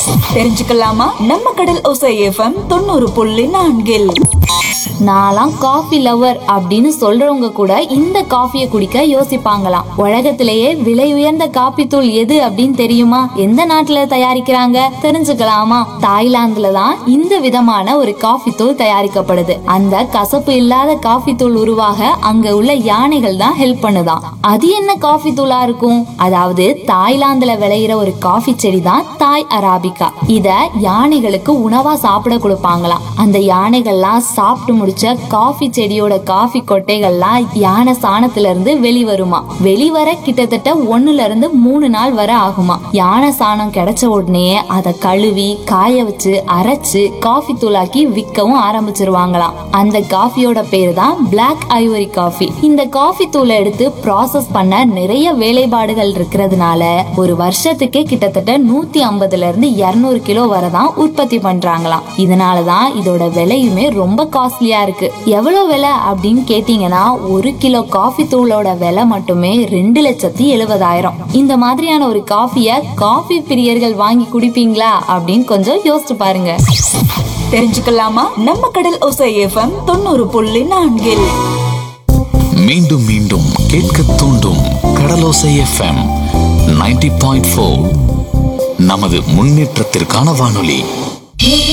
தெரிஞ்சுக்கலாமா நம்ம கடல் ஒசை எஃப்எம் தொண்ணூறு புள்ளி நான்கில் நான்லாம் காஃபி லவர் அப்படின்னு சொல்றவங்க கூட இந்த காஃபியை குடிக்க யோசிப்பாங்களாம் உலகத்திலேயே விலை உயர்ந்த காபி தூள் எது அப்படின்னு தெரியுமா எந்த நாட்டுல தயாரிக்கிறாங்க தெரிஞ்சுக்கலாமா தாய்லாந்துல தான் இந்த விதமான ஒரு காஃபி தூள் தயாரிக்கப்படுது அந்த கசப்பு இல்லாத காஃபி தூள் உருவாக அங்க உள்ள யானைகள் தான் ஹெல்ப் பண்ணுதாம் அது என்ன காஃபி தூளா இருக்கும் அதாவது தாய்லாந்துல விளையிற ஒரு காஃபி செடி தான் தாய் அராபிகா இத யானைகளுக்கு உணவா சாப்பிட கொடுப்பாங்களாம் அந்த யானைகள்லாம் சாப்பிட்டு முடிச்ச காஃபி செடியோட காஃபி கொட்டைகள்லாம் யானை சாணத்துல இருந்து வெளிவருமா வெளிவர கிட்டத்தட்ட ஒண்ணுல இருந்து மூணு நாள் வர ஆகுமா யானை சாணம் கிடைச்ச உடனே அதை கழுவி காய வச்சு அரைச்சு காஃபி தூளாக்கி விற்கவும் ஆரம்பிச்சிருவாங்களாம் அந்த காஃபியோட பேரு தான் பிளாக் ஐவரி காஃபி இந்த காஃபி தூளை எடுத்து ப்ராசஸ் பண்ண நிறைய வேலைப்பாடுகள் இருக்கிறதுனால ஒரு வருஷத்துக்கே கிட்டத்தட்ட நூத்தி ஐம்பதுல இருந்து இருநூறு கிலோ வரை தான் உற்பத்தி பண்றாங்களாம் இதனாலதான் இதோட விலையுமே ரொம்ப காஸ்ட்லியா இருக்கு எவ்வளவு விலை அப்படின்னு கேட்டீங்கன்னா ஒரு கிலோ காஃபி தூளோட விலை மட்டுமே ரெண்டு லட்சத்தி எழுபதாயிரம் இந்த மாதிரியான ஒரு காஃபிய காஃபி பிரியர்கள் வாங்கி குடிப்பீங்களா அப்படின்னு கொஞ்சம் யோசிச்சு பாருங்க தெரிஞ்சுக்கலாமா நம்ம கடல் ஒசை எஃப்எம் தொண்ணூறு புள்ளி நான்கில் மீண்டும் மீண்டும் கேட்க தூண்டும் கடலோசை எஃப்எம் 90.4 பாயிண்ட் நமது முன்னேற்றத்திற்கான வானொலி